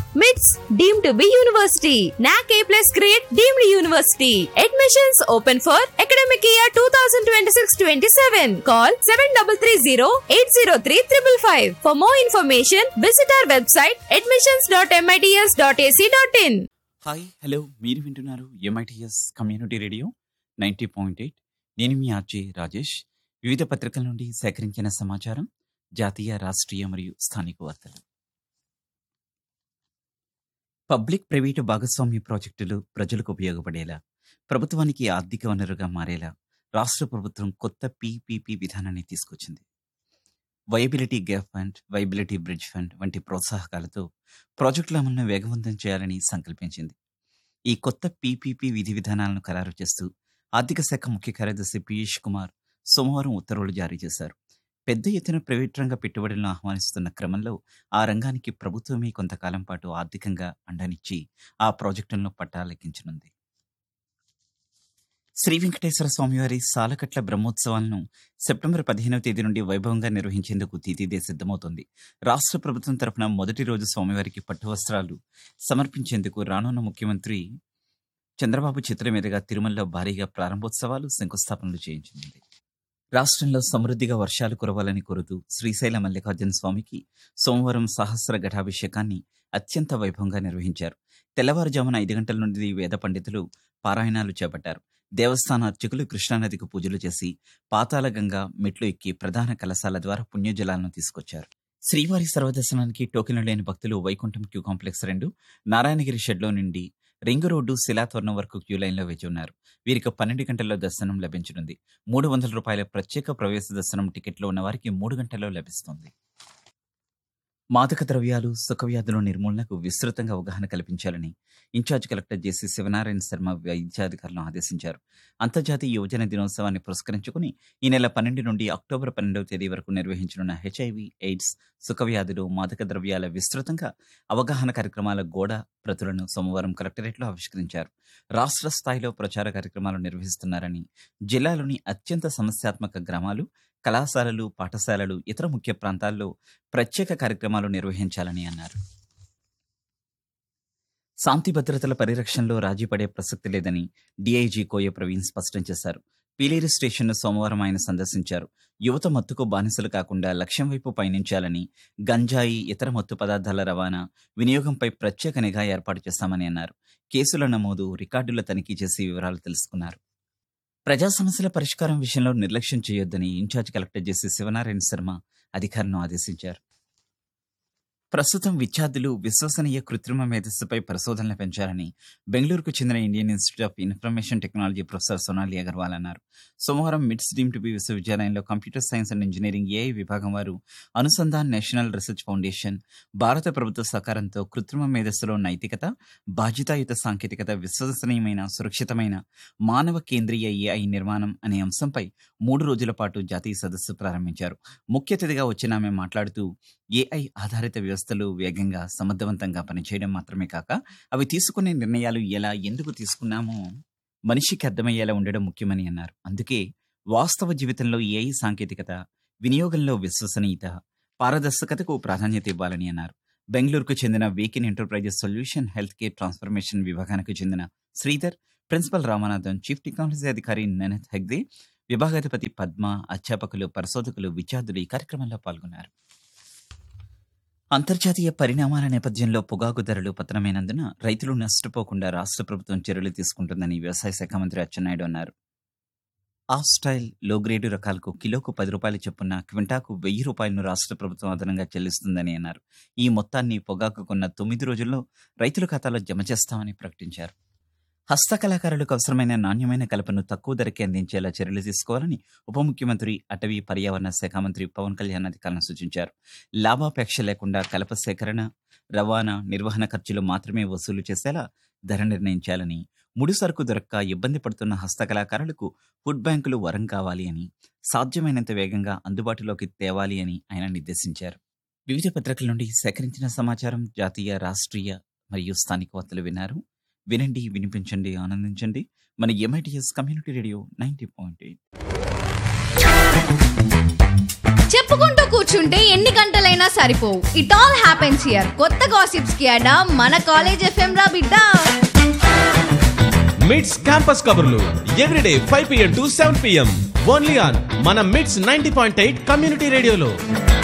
MITS deemed to be university. NAC A plus grade deemed university. Admissions open for academic year 2026-27. Call 7330-803-555. For more information, visit our website admissions.mits.ac.in. Hi hello మీరు వింటున్నారు MITS community radio ninety point eight నేను మీ RJ Rajesh వివిధ పత్రికల నుండి సేకరించిన సమాచారం జాతీయ రాష్ట్రీయ మరియు స్థానిక వార్తలు పబ్లిక్ ప్రైవేటు భాగస్వామ్య ప్రాజెక్టులు ప్రజలకు ఉపయోగపడేలా ప్రభుత్వానికి ఆర్థిక వనరుగా మారేలా రాష్ట్ర ప్రభుత్వం కొత్త పీపీపీ విధానాన్ని తీసుకొచ్చింది viability gap fund viability bridge fund వంటి ప్రోత్సాహకాలతో ప్రాజెక్టుల అమలును వేగవంతం చేయాలని సంకల్పించింది ఈ కొత్త పీపీపీ విధి విధానాలను ఖరారు చేస్తూ ఆర్థిక శాఖ ముఖ్య కార్యదర్శి పీయూష్ కుమార్ సోమవారం ఉత్తర్వులు జారీ చేశారు పెద్ద ఎత్తున ప్రైవేట్ రంగ పెట్టుబడులను ఆహ్వానిస్తున్న క్రమంలో ఆ రంగానికి ప్రభుత్వమే కొంతకాలం పాటు ఆర్థికంగా అండనిచ్చి ఆ ప్రాజెక్టులను పట్టాలెక్కించనుంది శ్రీ వెంకటేశ్వర స్వామివారి సాలకట్ల బ్రహ్మోత్సవాలను సెప్టెంబర్ పదిహేనవ తేదీ నుండి వైభవంగా నిర్వహించేందుకు తీతీదే సిద్ధమవుతోంది రాష్ట్ర ప్రభుత్వం తరపున మొదటి రోజు స్వామివారికి పట్టు వస్త్రాలు సమర్పించేందుకు రానున్న ముఖ్యమంత్రి చంద్రబాబు చిత్రం మీదుగా తిరుమలలో భారీగా ప్రారంభోత్సవాలు శంకుస్థాపనలు చేయించింది రాష్ట్రంలో సమృద్ధిగా వర్షాలు కురవాలని కోరుతూ శ్రీశైల మల్లికార్జున స్వామికి సోమవారం సహస్ర ఘటాభిషేకాన్ని అత్యంత వైభవంగా నిర్వహించారు తెల్లవారుజామున ఐదు గంటల నుండి వేద పండితులు పారాయణాలు చేపట్టారు దేవస్థాన అర్చకులు కృష్ణానదికి పూజలు చేసి పాతాళ గంగా మెట్లు ఎక్కి ప్రధాన కలశాల ద్వారా పుణ్యజలాలను తీసుకొచ్చారు శ్రీవారి సర్వదర్శనానికి టోకెన్లు లేని భక్తులు వైకుంఠం క్యూ కాంప్లెక్స్ రెండు నారాయణగిరి షెడ్లో నుండి రింగ్ రోడ్డు శిలాతోరణం వరకు క్యూ లైన్లో వేచి ఉన్నారు వీరికి పన్నెండు గంటల్లో దర్శనం లభించనుంది మూడు వందల రూపాయల ప్రత్యేక ప్రవేశ దర్శనం టికెట్లో ఉన్న వారికి మూడు గంటల్లో లభిస్తుంది మాదక ద్రవ్యాలు సుఖవ్యాధుల నిర్మూలనకు విస్తృతంగా అవగాహన కల్పించాలని in-charge collector JC Sivanarayana Sharma వైద్యాధికారులను ఆదేశించారు అంతర్జాతీయ యువజన దినోత్సవాన్ని పురస్కరించుకుని ఈ నెల పన్నెండు నుండి అక్టోబర్ పన్నెండవ తేదీ వరకు నిర్వహించనున్న హెచ్ఐవి ఎయిడ్స్ సుఖవ్యాధులు మాదక ద్రవ్యాల విస్తృతంగా అవగాహన కార్యక్రమాల గోడ ప్రతులను సోమవారం కలెక్టరేట్లో ఆవిష్కరించారు రాష్ట్ర స్థాయిలో ప్రచార కార్యక్రమాలు నిర్వహిస్తున్నారని జిల్లాలోని అత్యంత సమస్యాత్మక గ్రామాలు కళాశాలలు పాఠశాలలు ఇతర ముఖ్య ప్రాంతాల్లో ప్రత్యేక కార్యక్రమాలు నిర్వహించాలని అన్నారు శాంతి భద్రతల పరిరక్షణలో రాజీ పడే ప్రసక్తి లేదని డీఐజీ కోయ ప్రవీణ్ స్పష్టం చేశారు పీలేరు స్టేషన్ను సోమవారం ఆయన సందర్శించారు యువత మత్తుకు బానిసలు కాకుండా లక్ష్యం వైపు పయనించాలని గంజాయి ఇతర మత్తు పదార్థాల రవాణా వినియోగంపై ప్రత్యేక నిఘా ఏర్పాటు చేశామని అన్నారు కేసుల నమోదు రికార్డుల తనిఖీ చేసి వివరాలు తెలుసుకున్నారు ప్రజా సమస్యల పరిష్కారం విషయంలో నిర్లక్ష్యం చేయొద్దని in-charge collector JC Sivanarayana Sharma అధికారులను ఆదేశించారు ప్రస్తుతం విద్యార్థులు విశ్వసనీయ కృత్రిమ మేధస్సుపై పరిశోధనలు పెంచాలని బెంగళూరుకు చెందిన Indian Institute of Information Technology professor Sonali Agarwal అన్నారు సోమవారం మిడ్స్ డీమ్ టు బి విశ్వవిద్యాలయంలో computer science and engineering AI విభాగం వారు అనుసంధాన్ నేషనల్ రీసెర్చ్ ఫౌండేషన్ భారత ప్రభుత్వ సహకారంతో కృత్రిమ మేధస్సులో నైతికత బాధ్యతాయుత సాంకేతికత విశ్వసనీయమైన సురక్షితమైన మానవ కేంద్రీయ ఏఐ నిర్మాణం అనే అంశంపై మూడు రోజుల పాటు జాతీయ సదస్సు ప్రారంభించారు ముఖ్య అతిథిగా వచ్చిన ఆమె మాట్లాడుతూ ఏఐ ఆధారిత వ్యవస్థలు వేగంగా సమర్థవంతంగా పనిచేయడం మాత్రమే కాక అవి తీసుకునే నిర్ణయాలు ఎలా ఎందుకు తీసుకున్నామో మనిషికి అర్థమయ్యేలా ఉండడం ముఖ్యమని అన్నారు అందుకే వాస్తవ జీవితంలో ఏఐ సాంకేతికత వినియోగంలో విశ్వసనీయత పారదర్శకతకు ప్రాధాన్యత ఇవ్వాలని అన్నారు బెంగళూరుకు చెందిన వేకిన్ enterprises solution health care transformation విభాగానికి చెందిన Sridhar principal Ramanathan chief technology అధికారి ననత్ హెగ్దే విభాగాధిపతి పద్మ అధ్యాపకులు పరిశోధకులు విద్యార్థులు ఈ కార్యక్రమంలో పాల్గొన్నారు అంతర్జాతీయ పరిణామాల నేపథ్యంలో పొగాకు ధరలు పతనమైనందున రైతులు నష్టపోకుండా రాష్ట్ర ప్రభుత్వం చర్యలు తీసుకుంటుందని వ్యవసాయ శాఖ మంత్రి అచ్చెన్నాయుడు అన్నారు ఆ స్టైల్ లో గ్రేడు రకాలకు కిలోకు పది రూపాయలు చొప్పున క్వింటాకు వెయ్యి రూపాయలను రాష్ట్ర ప్రభుత్వం అదనంగా చెల్లిస్తుందని అన్నారు ఈ మొత్తాన్ని పొగాకు కొన్న తొమ్మిది రోజుల్లో రైతుల ఖాతాలో జమ చేస్తామని ప్రకటించారు హస్తకళాకారులకు అవసరమైన నాణ్యమైన కలపను తక్కువ ధరకే అందించేలా చర్యలు తీసుకోవాలని ఉప ముఖ్యమంత్రి అటవీ పర్యావరణ శాఖ మంత్రి పవన్ కళ్యాణ్ అధికారులను సూచించారు లాభాపేక్ష లేకుండా కలప సేకరణ రవాణా నిర్వహణ ఖర్చులు మాత్రమే వసూలు చేసేలా ధర నిర్ణయించాలని ముడి సరుకు దొరక్క ఇబ్బంది పడుతున్న హస్తకళాకారులకు ఫుడ్ బ్యాంకులు వరం కావాలి అని సాధ్యమైనంత వేగంగా అందుబాటులోకి తేవాలి అని ఆయన నిర్దేశించారు వివిధ పత్రికల నుండి సేకరించిన సమాచారం జాతీయ రాష్ట్రీయ మరియు స్థానిక వార్తలు విన్నారు వినండి వినిపించండి ఆనందించండి మన MITS community radio ninety point eight చెప్ చెప్పుకుంటూ కూర్చుంటే ఎన్ని గంటలైనా సరిపోవు ఇట్ ఆల్ హ్యాపెన్స్ హియర్ కొత్త గాసిప్స్ కి అడా మన కాలేజ్ ఎఫ్ఎం రా బిడ్డ మిడ్స్ క్యాంపస్ కబుర్లు everyday five PM to seven PM only on మన MITS ninety point eight community రేడియోలో